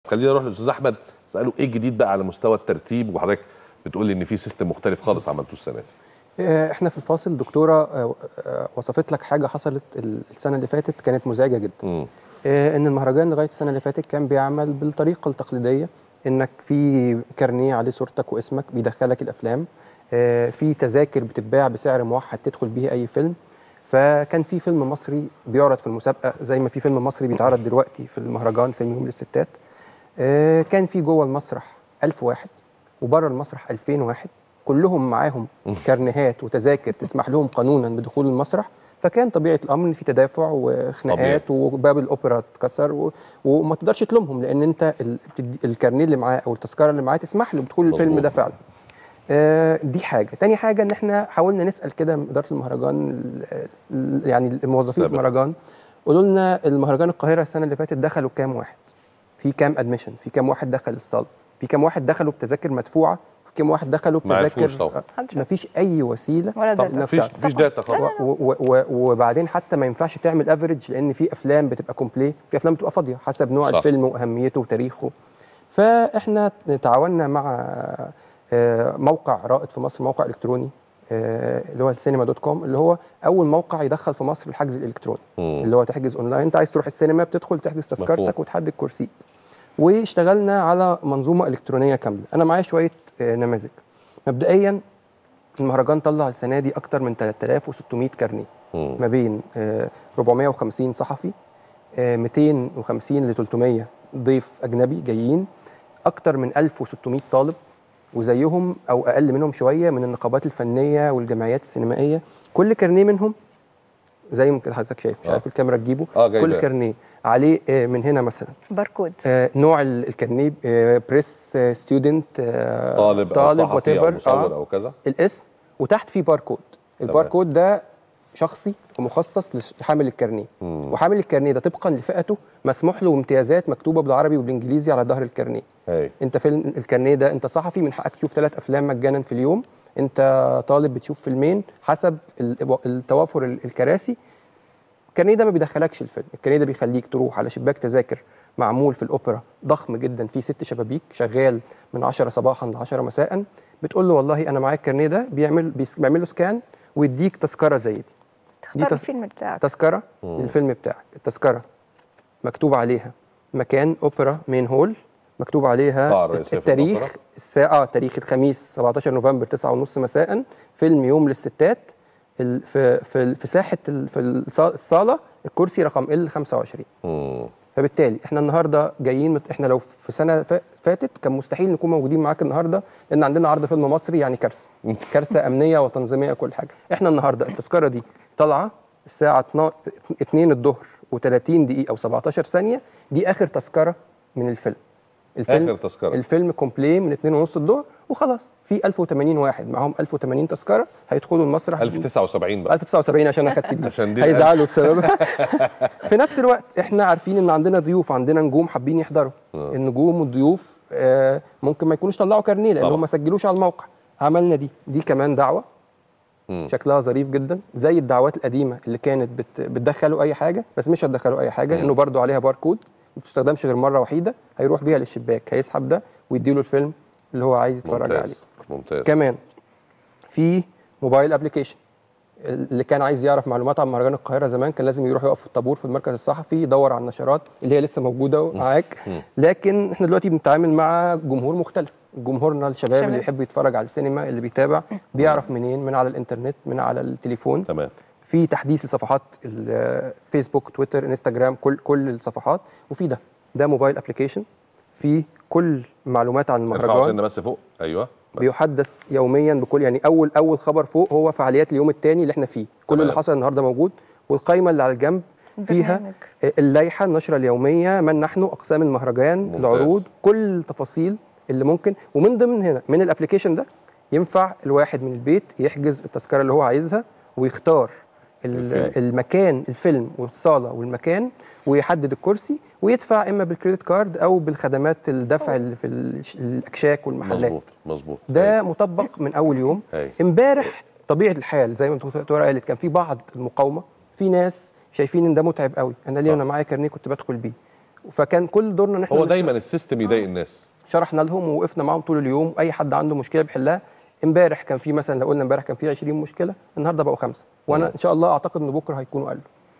خلينا نروح للاستاذ احمد اساله ايه الجديد بقى على مستوى الترتيب وحضرتك بتقول لي ان في سيستم مختلف خالص عملتوه السنه دي آه، احنا في الفاصل دكتوره آه، آه، وصفت لك حاجه حصلت ال- السنه اللي فاتت كانت مزعجه جدا امم آه، ان المهرجان لغايه السنه اللي فاتت كان بيعمل بالطريقه التقليديه انك في كارنيه عليه صورتك واسمك بيدخلك الافلام آه، في تذاكر بتتباع بسعر موحد تدخل بيه اي فيلم فكان في فيلم مصري بيعرض في المسابقه زي ما في فيلم مصري بيتعرض دلوقتي في المهرجان فيلم يوم للستات آه، كان في جوه المسرح 1000 واحد وبره المسرح 2000 واحد كلهم معاهم كارنيهات وتذاكر تسمح لهم قانونا بدخول المسرح فكان طبيعه الامر ان في تدافع وخناقات وباب الاوبرا اتكسر و... وما تقدرش تلومهم لان انت ال... بتدي- الكارنيه اللي معاه او التذكره اللي معاه تسمح له بدخول الفيلم مظبوط. ده فعلا آه، دي حاجه تاني حاجه ان احنا حاولنا نسال كده من اداره المهرجان ال- ال- يعني الموظفين في سابق. المهرجان قولوا لنا المهرجان القاهره السنه اللي فاتت دخلوا كام واحد في كام ادميشن في كام واحد دخل الصاله في كام واحد دخلوا بتذاكر مدفوعه في كام واحد دخلوا ما عرفوش بتذاكر طبعا. ما فيش اي وسيله ولا طب داتا. مفيش نفسها. مفيش داتا خالص و- و- و- وبعدين حتى ما ينفعش تعمل افريج لان في افلام بتبقى كومبلي في افلام بتبقى فاضيه حسب نوع صح. الفيلم واهميته وتاريخه فاحنا تعاوننا مع آه، موقع رائد في مصر موقع الكتروني آه، اللي هو السينما دوت كوم اللي هو اول موقع يدخل في مصر الحجز الالكتروني مم. اللي هو تحجز اونلاين انت عايز تروح السينما بتدخل تحجز مفهوم. تذكرتك وتحدد كرسي واشتغلنا على منظومه الكترونيه كامله انا معايا شويه آه، نماذج مبدئيا المهرجان طلع السنه دي اكتر من 3600 كارنيه مم. ما بين آه، 450 صحفي آه، 250 ل 300 ضيف اجنبي جايين اكتر من 1600 طالب وزيهم او اقل منهم شويه من النقابات الفنيه والجمعيات السينمائيه كل كارنيه منهم زي ما كده حضرتك شايف مش آه. عارف الكاميرا تجيبه اه جاي كل بقى. كارنيه عليه آه، من هنا مثلا باركود آه، نوع ال- الكارنيه آه، بريس آه، ستودنت آه، طالب طالب او صحفي او whatever. مصور آه. او كذا الاسم وتحت فيه باركود الباركود ده شخصي ومخصص لحامل الكارنيه مم. وحامل الكارنيه ده طبقا لفئته مسموح له امتيازات مكتوبه بالعربي والانجليزي على ظهر الكارنيه هاي انت فيلم الكارنيه ده انت صحفي من حقك تشوف ثلاث افلام مجانا في اليوم انت طالب بتشوف فيلمين حسب ال- التوافر ال- الكراسي الكارنيه ده ما بيدخلكش الفيلم الكارنيه ده بيخليك تروح على شباك تذاكر معمول في الاوبرا ضخم جدا فيه ست شبابيك شغال من 10 صباحا ل 10 مساء بتقول له والله انا معايا الكارنيه ده بيعمل بيس- بيعمل له سكان ويديك تذكره زي دي تختار تف- الفيلم بتاعك تذكره مم. للفيلم بتاعك التذكره مكتوب عليها مكان اوبرا مين هول مكتوب قاعة عليها رئيسية في التاريخ الأوبرا. الساعه تاريخ الخميس 17 نوفمبر 9:30 مساء فيلم يوم للستات ال- في في في ساحه ال- في الصا- الصاله الكرسي رقم ال 25 مم. فبالتالي احنا النهارده جايين مت... احنا لو في سنه فا- فاتت كان مستحيل نكون موجودين معاك النهارده لان عندنا عرض فيلم مصري يعني كارثه كارثه امنيه وتنظيميه كل حاجه احنا النهارده التذكره دي طالعه الساعه 2 الظهر و30 دقيقه او 17 ثانيه دي اخر تذكره من الفيلم الفيلم اخر تذكره الفيلم كومبلي من 2 ونص الظهر وخلاص في 1080 واحد معاهم 1080 تذكره هيدخلوا المسرح 1079 بقى 1079 عشان اخدت دي عشان دي هيزعلوا بسببها في نفس الوقت احنا عارفين ان عندنا ضيوف عندنا نجوم حابين يحضروا آه. النجوم والضيوف آه، ممكن ما يكونوش طلعوا كارنيه لان طبعا. هم ما سجلوش على الموقع عملنا دي دي كمان دعوه مم. شكلها ظريف جدا زي الدعوات القديمه اللي كانت بت... بتدخلوا اي حاجه بس مش هتدخلوا اي حاجه مم. لانه برضو عليها باركود ما بتستخدمش غير مره وحيده هيروح بيها للشباك هيسحب ده ويديله الفيلم اللي هو عايز يتفرج عليه ممتاز ممتاز كمان في موبايل ابلكيشن اللي كان عايز يعرف معلومات عن مهرجان القاهره زمان كان لازم يروح يقف في الطابور في المركز الصحفي يدور على النشرات اللي هي لسه موجوده معاك مم. لكن احنا دلوقتي بنتعامل مع جمهور مختلف جمهورنا الشباب اللي شباب. يحب يتفرج على السينما اللي بيتابع بيعرف منين من على الانترنت من على التليفون تمام في تحديث لصفحات الفيسبوك تويتر انستجرام كل كل الصفحات وفي ده ده موبايل ابلكيشن في كل معلومات عن ارفعوا المهرجان سنه بس فوق ايوه بس. بيحدث يوميا بكل يعني اول اول خبر فوق هو فعاليات اليوم الثاني اللي احنا فيه كل تمام. اللي حصل النهارده موجود والقائمه اللي على الجنب فيها برنامج. اللائحه النشره اليوميه من نحن اقسام المهرجان ممتاز. العروض كل التفاصيل اللي ممكن ومن ضمن هنا من الابلكيشن ده ينفع الواحد من البيت يحجز التذكره اللي هو عايزها ويختار ال- الفيلم. المكان الفيلم والصاله والمكان ويحدد الكرسي ويدفع اما بالكريدت كارد او بالخدمات الدفع اللي في ال- الاكشاك والمحلات مظبوط مظبوط ده مطبق من اول يوم هاي. امبارح طبيعه الحال زي ما الدكتوره قالت كان في بعض المقاومه في ناس شايفين ان ده متعب قوي انا ليه صح. انا معايا كارنيه كنت بدخل بيه فكان كل دورنا ان احنا هو نشرح- دايما السيستم يضايق الناس شرحنا لهم ووقفنا معاهم طول اليوم اي حد عنده مشكله بيحلها امبارح كان في مثلا لو قلنا امبارح كان في 20 مشكله النهارده بقوا خمسه وانا مم. ان شاء الله اعتقد ان بكره هيكونوا اقل